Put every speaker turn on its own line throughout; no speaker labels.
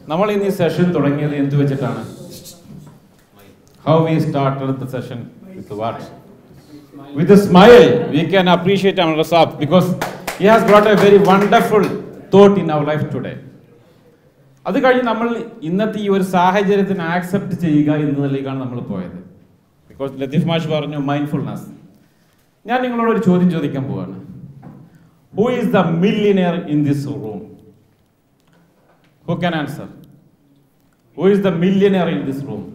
നമ്മൾ ഇന്ന് ഈ സെഷൻ തുടങ്ങിയത് എന്ത് വെച്ചിട്ടാണ് how we started the session with what with smile we can appreciate our സാബ് because he has brought a very wonderful thought in our life today അത് കഴിഞ്ഞ് നമ്മൾ ഇന്നത്തെ ഈ ഒരു സാഹചര്യത്തിന് ആക്സെപ്റ്റ് ചെയ്യുക എന്നതിലേക്കാണ് നമ്മൾ പോയത് ബിക്കോസ് ലത്തീഫ് മാഷ് പറഞ്ഞു മൈൻഡ്ഫുൾനെസ് ഞാൻ നിങ്ങളോട് ഒരു ചോദ്യം ചോദിക്കാൻ പോവാണ് who is the millionaire in this room who can answer who is the millionaire in this room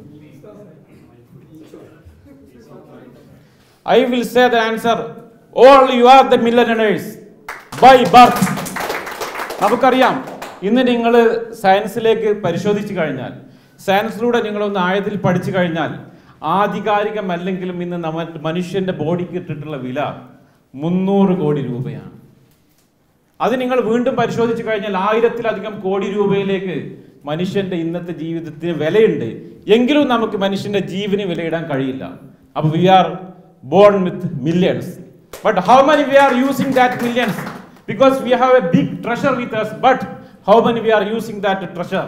I will say the answer. All you are the millionaires by birth. നമുക്കറിയാം ഇന്ന് നിങ്ങൾ സയൻസിലേക്ക് പരിശോധിച്ചു കഴിഞ്ഞാൽ സയൻസിലൂടെ നിങ്ങളൊന്ന് ആഴത്തിൽ പഠിച്ചു കഴിഞ്ഞാൽ ആധികാരികമല്ലെങ്കിലും ഇന്ന് നമ്മ മനുഷ്യന്റെ ബോഡിക്ക് ഇട്ടിട്ടുള്ള വില മുന്നൂറ് കോടി രൂപയാണ് അത് നിങ്ങൾ വീണ്ടും പരിശോധിച്ചു കഴിഞ്ഞാൽ ആയിരത്തിലധികം കോടി രൂപയിലേക്ക് മനുഷ്യന്റെ ഇന്നത്തെ ജീവിതത്തിന് വിലയുണ്ട് എങ്കിലും നമുക്ക് മനുഷ്യന്റെ ജീവന് വിലയിടാൻ കഴിയില്ല അപ്പൊ we are born with millions but how many we are using that millions because we have a big treasure with us but how many we are using that treasure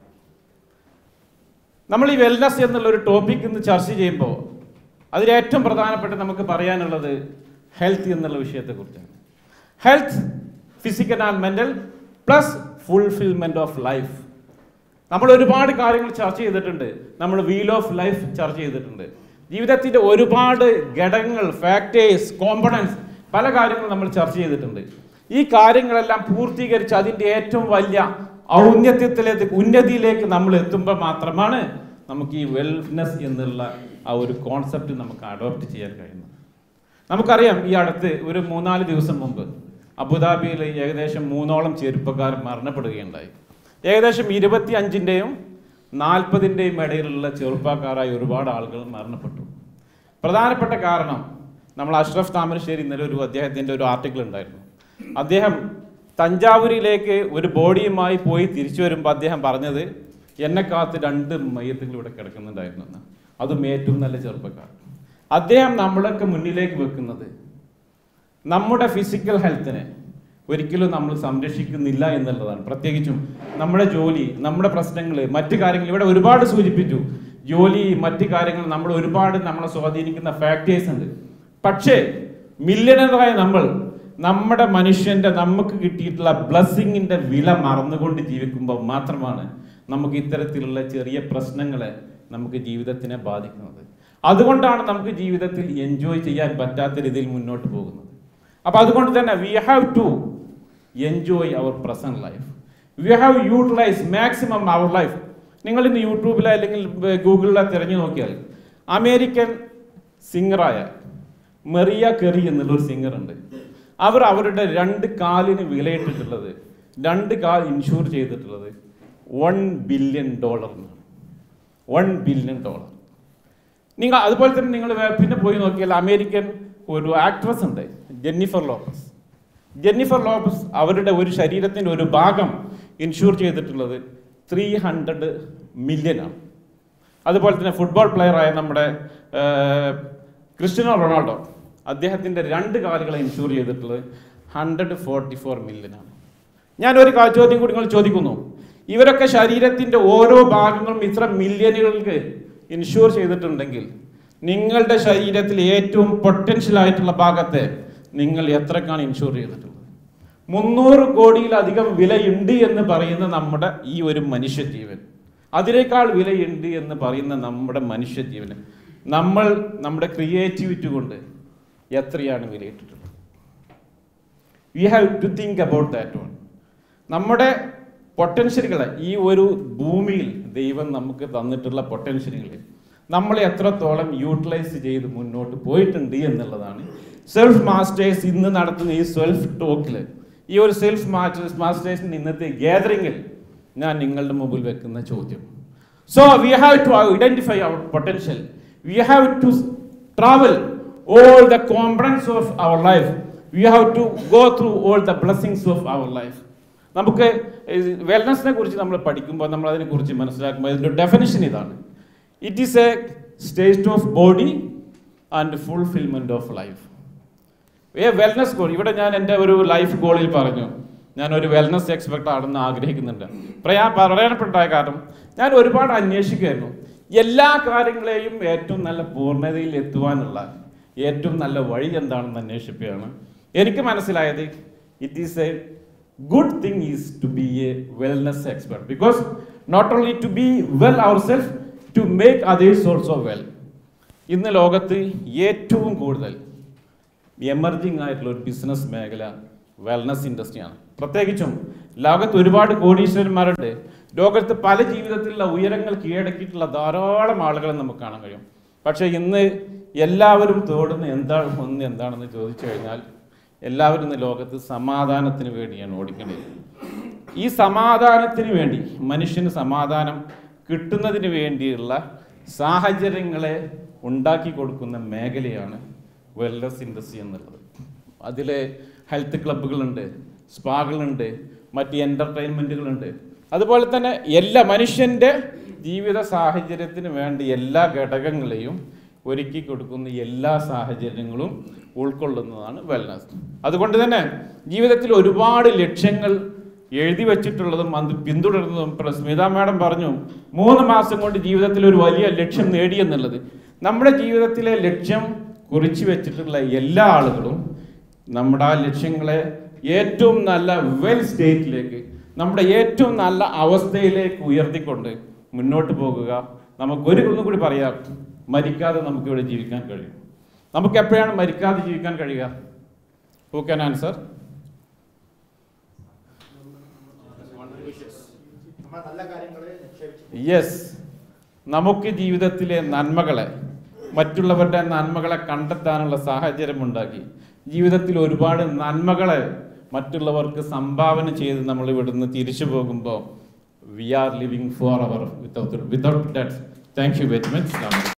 നമ്മൾ ഈ വെൽനസ് എന്നുള്ള ഒരു ടോപ്പിക് ഇന്ന് ചർച്ച ചെയ്യുമ്പോൾ അതിൽ ഏറ്റവും പ്രധാനപ്പെട്ട നമുക്ക് പറയാനുള്ളത് ഹെൽത്ത് എന്നുള്ള വിഷയത്തെക്കുറിച്ചാണ് health physical and mental plus fulfilment of life നമ്മൾ ഒരുപാട് കാര്യങ്ങൾ ചർച്ച ചെയ്തിട്ടുണ്ട് നമ്മൾ വീൽ ഓഫ് ലൈഫ് ചർച്ച ചെയ്തിട്ടുണ്ട് ജീവിതത്തിന്റെ ഒരുപാട് ഘടകങ്ങൾ ഫാക്ടേഴ്സ് കോമ്പണൻസ് പല കാര്യങ്ങളും നമ്മൾ ചർച്ച ചെയ്തിട്ടുണ്ട് ഈ കാര്യങ്ങളെല്ലാം പൂർത്തീകരിച്ച് അതിന്റെ ഏറ്റവും വലിയ ഔന്നത്യത്തിലേക്ക് ഉന്നതിയിലേക്ക് നമ്മൾ എത്തുമ്പോൾ മാത്രമാണ് നമുക്ക് ഈ വെൽനെസ് എന്നുള്ള ആ ഒരു കോൺസെപ്റ്റ് നമുക്ക് അഡോപ്റ്റ് ചെയ്യാൻ കഴിയുന്നത് നമുക്കറിയാം ഈ അടുത്ത് ഒരു മൂന്നാല് ദിവസം മുമ്പ് അബുദാബിയിൽ ഏകദേശം മൂന്നോളം ചെറുപ്പക്കാർ മരണപ്പെടുകയുണ്ടായി ഏകദേശം ഇരുപത്തി അഞ്ചിൻ്റെയും നാൽപ്പതിൻ്റെയും ഇടയിലുള്ള ചെറുപ്പക്കാരായ ഒരുപാട് ആളുകൾ മരണപ്പെട്ടു പ്രധാനപ്പെട്ട കാരണം നമ്മൾ അഷ്റഫ് താമരശ്ശേരി ഇന്നലെ ഒരു അദ്ദേഹത്തിൻ്റെ ഒരു ആർട്ടിക്കിൾ ഉണ്ടായിരുന്നു അദ്ദേഹം തഞ്ചാവൂരിലേക്ക് ഒരു ബോഡിയുമായി പോയി തിരിച്ചു വരുമ്പോൾ അദ്ദേഹം പറഞ്ഞത് എന്നെ കാത്ത് രണ്ട് മയ്യത്തുകൾ ഇവിടെ കിടക്കുന്നുണ്ടായിരുന്നു എന്ന് അതും ഏറ്റവും നല്ല ചെറുപ്പക്കാർ അദ്ദേഹം നമ്മളൊക്കെ മുന്നിലേക്ക് വെക്കുന്നത് നമ്മുടെ ഫിസിക്കൽ ഹെൽത്തിനെ ഒരിക്കലും നമ്മൾ സംരക്ഷിക്കുന്നില്ല എന്നുള്ളതാണ് പ്രത്യേകിച്ചും നമ്മുടെ ജോലി നമ്മുടെ പ്രശ്നങ്ങൾ മറ്റു കാര്യങ്ങൾ ഇവിടെ ഒരുപാട് സൂചിപ്പിച്ചു ജോലി മറ്റു കാര്യങ്ങൾ നമ്മൾ ഒരുപാട് നമ്മളെ സ്വാധീനിക്കുന്ന ഫാക്ടേഴ്സ് ഉണ്ട് പക്ഷേ മില്യണറായ നമ്മൾ നമ്മുടെ മനുഷ്യന്റെ നമുക്ക് കിട്ടിയിട്ടുള്ള ബ്ലസ്സിങ്ങിന്റെ വില മറന്നുകൊണ്ട് ജീവിക്കുമ്പോൾ മാത്രമാണ് നമുക്ക് ഇത്തരത്തിലുള്ള ചെറിയ പ്രശ്നങ്ങളെ നമുക്ക് ജീവിതത്തിനെ ബാധിക്കുന്നത് അതുകൊണ്ടാണ് നമുക്ക് ജീവിതത്തിൽ എൻജോയ് ചെയ്യാൻ പറ്റാത്ത രീതിയിൽ മുന്നോട്ട് പോകുന്നത് അപ്പൊ അതുകൊണ്ട് തന്നെ we have to enjoy our present life we have utilise maximum our life നിങ്ങൾ ഇന്ന് യൂട്യൂബിലോ അല്ലെങ്കിൽ ഗൂഗിളിലോ തിരഞ്ഞു നോക്കിയാൽ അമേരിക്കൻ സിംഗറായ മെറിയ കെറി എന്നുള്ളൊരു സിംഗർ ഉണ്ട് അവർ അവരുടെ രണ്ട് കാലിന് വിലയിട്ടിട്ടുള്ളത് രണ്ട് കാൽ ഇൻഷൂർ ചെയ്തിട്ടുള്ളത് വൺ ബില്യൺ ഡോളറിനാണ് വൺ ബില്യൺ ഡോളർ നിങ്ങൾ അതുപോലെ തന്നെ നിങ്ങൾ പിന്നെ പോയി നോക്കിയാൽ അമേരിക്കൻ ഒരു ആക്ട്രസ് ഉണ്ട് ജെന്നിഫർ ലോപ്പസ് ജെന്നിഫർ ലോപ്പസ് അവരുടെ ഒരു ശരീരത്തിൻ്റെ ഒരു ഭാഗം ഇൻഷൂർ ചെയ്തിട്ടുള്ളത് ത്രീ ഹൺഡ്രഡ് മില്യൺ ആണ് അതുപോലെ തന്നെ ഫുട്ബോൾ പ്ലെയറായ നമ്മുടെ ക്രിസ്ത്യനോ റൊണാൾഡോ അദ്ദേഹത്തിൻ്റെ രണ്ട് കാലുകളെ ഇൻഷൂർ ചെയ്തിട്ടുള്ളത് ഹൺഡ്രഡ് ഫോർട്ടി ഫോർ മില്യൺ ആണ് ഞാൻ ഒരു കാ- ചോദ്യം കൂടി നിങ്ങൾ ചോദിക്കുന്നു ഇവരൊക്കെ ശരീരത്തിൻ്റെ ഓരോ ഭാഗങ്ങളും ഇത്ര മില്യനുകൾക്ക് ഇൻഷൂർ ചെയ്തിട്ടുണ്ടെങ്കിൽ നിങ്ങളുടെ ശരീരത്തിൽ ഏറ്റവും പൊട്ടൻഷ്യൽ ആയിട്ടുള്ള ഭാഗത്തെ നിങ്ങൾ എത്രക്കാണ് ഇൻഷൂർ ചെയ്തിട്ടുള്ളത് മുന്നൂറ് കോടിയിലധികം വിലയുണ്ട് എന്ന് പറയുന്ന നമ്മുടെ ഈ ഒരു മനുഷ്യജീവൻ അതിനേക്കാൾ വിലയുണ്ട് എന്ന് പറയുന്ന നമ്മുടെ മനുഷ്യജീവന് നമ്മൾ നമ്മുടെ ക്രിയേറ്റിവിറ്റി കൊണ്ട് എത്രയാണ് വിലയിട്ടിട്ടുള്ളത് we have to think about that one നമ്മുടെ പൊട്ടൻഷ്യലുകളെ ഈ ഒരു ഭൂമിയിൽ ദൈവം നമുക്ക് തന്നിട്ടുള്ള പൊട്ടൻഷ്യലുകൾ നമ്മളെ എത്രത്തോളം യൂട്ടിലൈസ് ചെയ്ത് മുന്നോട്ട് പോയിട്ടുണ്ട് എന്നുള്ളതാണ് സെൽഫ് മാസ്റ്റേഴ്സ് ഇന്ന് നടത്തുന്ന ഈ സെൽഫ് ടോക്കിൽ ഈ ഒരു സെൽഫ് മാസ്റ്റേഴ്സ് മാസ്റ്റേഴ്സിൻ്റെ ഇന്നത്തെ ഗ്യാതറിങ്ങിൽ ഞാൻ നിങ്ങളുടെ മുമ്പിൽ വെക്കുന്ന ചോദ്യം so we have to identify our potential we have to travel all the components of our life we have to go through all the blessings of our life നമുക്ക് വെൽനസിനെ കുറിച്ച് നമ്മൾ പഠിക്കുമ്പോൾ നമ്മൾ അതിനെക്കുറിച്ച് മനസ്സിലാക്കുമ്പോൾ അതിൻ്റെ ഡെഫിനിഷൻ ഇതാണ് it is a state of body and fulfilment of life a wellness goal ഇവിടെ ഞാൻ എൻ്റെ ഒരു ലൈഫ് ഗോളിൽ പറഞ്ഞു ഞാനൊരു വെൽനസ് എക്സ്പെർട്ട് ആണെന്ന് ആഗ്രഹിക്കുന്നുണ്ട് പ്രയാ പ്രധാനപ്പെട്ട കാരണം ഞാൻ ഒരുപാട് അന്വേഷിക്കുമായിരുന്നു എല്ലാ കാര്യങ്ങളെയും ഏറ്റവും നല്ല പൂർണ്ണതയിൽ എത്തുവാനുള്ള ഏറ്റവും നല്ല വഴി എന്താണെന്ന് അന്വേഷിക്കുകയാണ് എനിക്ക് മനസ്സിലായത് it is a good thing is to be a wellness expert because not only to be well ourselves to make others also well ഇന്ന് ലോകത്ത് ഏറ്റവും കൂടുതൽ എമർജിങ് ആയിട്ടുള്ള ഒരു ബിസിനസ് മേഖല വെൽനസ് ഇൻഡസ്ട്രിയാണ് പ്രത്യേകിച്ചും ലോകത്ത് ഒരുപാട് കോടീശ്വരന്മാരുണ്ട് ലോകത്ത് പല ജീവിതത്തിലുള്ള ഉയരങ്ങൾ കീഴടക്കിയിട്ടുള്ള ധാരാളം ആളുകളെ നമുക്ക് കാണാൻ കഴിയും പക്ഷേ ഇന്ന് എല്ലാവരും തോടുന്ന എന്താണ് ഒന്ന് എന്താണെന്ന് ചോദിച്ചു കഴിഞ്ഞാൽ എല്ലാവരും ഇന്ന് ലോകത്ത് സമാധാനത്തിന് വേണ്ടിയാണ് ഓടിക്കേണ്ടത് ഈ സമാധാനത്തിന് വേണ്ടി മനുഷ്യന് സമാധാനം കിട്ടുന്നതിന് വേണ്ടിയുള്ള സാഹചര്യങ്ങളെ ഉണ്ടാക്കി കൊടുക്കുന്ന മേഖലയാണ് വെൽനസ് ഇൻഡസ്ട്രി എന്നുള്ളത് അതിൽ ഹെൽത്ത് ക്ലബ്ബുകളുണ്ട് സ്പാകളുണ്ട് മറ്റ് എൻ്റർടൈൻമെൻറ്റുകളുണ്ട് അതുപോലെ തന്നെ എല്ലാ മനുഷ്യൻ്റെ ജീവിത സാഹചര്യത്തിന് വേണ്ട എല്ലാ ഘടകങ്ങളെയും ഒരുക്കി കൊടുക്കുന്ന എല്ലാ സാഹചര്യങ്ങളും ഉൾക്കൊള്ളുന്നതാണ് വെൽനസ് അതുകൊണ്ട് തന്നെ ജീവിതത്തിൽ ഒരുപാട് ലക്ഷ്യങ്ങൾ എഴുതി വച്ചിട്ടുള്ളതും അത് പിന്തുടരുന്നതും ഇപ്പോൾ സ്മിത മാഡം പറഞ്ഞു മൂന്ന് മാസം കൊണ്ട് ജീവിതത്തിൽ ഒരു വലിയ ലക്ഷ്യം നേടിയെന്നുള്ളത് നമ്മുടെ ജീവിതത്തിലെ ലക്ഷ്യം കുറിച്ചു വെച്ചിട്ടുള്ള എല്ലാ ആളുകളും നമ്മുടെ ആ ലക്ഷ്യങ്ങളെ ഏറ്റവും നല്ല വെൽ സ്റ്റേറ്റിലേക്ക് നമ്മുടെ ഏറ്റവും നല്ല അവസ്ഥയിലേക്ക് ഉയർത്തിക്കൊണ്ട് മുന്നോട്ട് പോകുക നമുക്ക് ഒരു ഒന്നും കൂടി പറയാം മരിക്കാതെ നമുക്ക് ഇവിടെ ജീവിക്കാൻ കഴിയും നമുക്ക് എപ്പോഴാണ് മരിക്കാതെ ജീവിക്കാൻ കഴിയുക ഹൂ ക്യാൻ ആൻസർ
നമ്മൾ നല്ല കാര്യങ്ങളെ നിക്ഷേപിച്ചു
യെസ് നമുക്ക് ജീവിതത്തിലെ നന്മകളെ മറ്റുള്ളവരുടെ നന്മകളെ കണ്ടെത്താനുള്ള സാഹചര്യം ഉണ്ടാക്കി ജീവിതത്തിൽ ഒരുപാട് നന്മകളെ മറ്റുള്ളവർക്ക് സംഭാവന ചെയ്ത് നമ്മൾ ഇവിടുന്ന് തിരിച്ചു പോകുമ്പോൾ we are living for our without without that thank you very much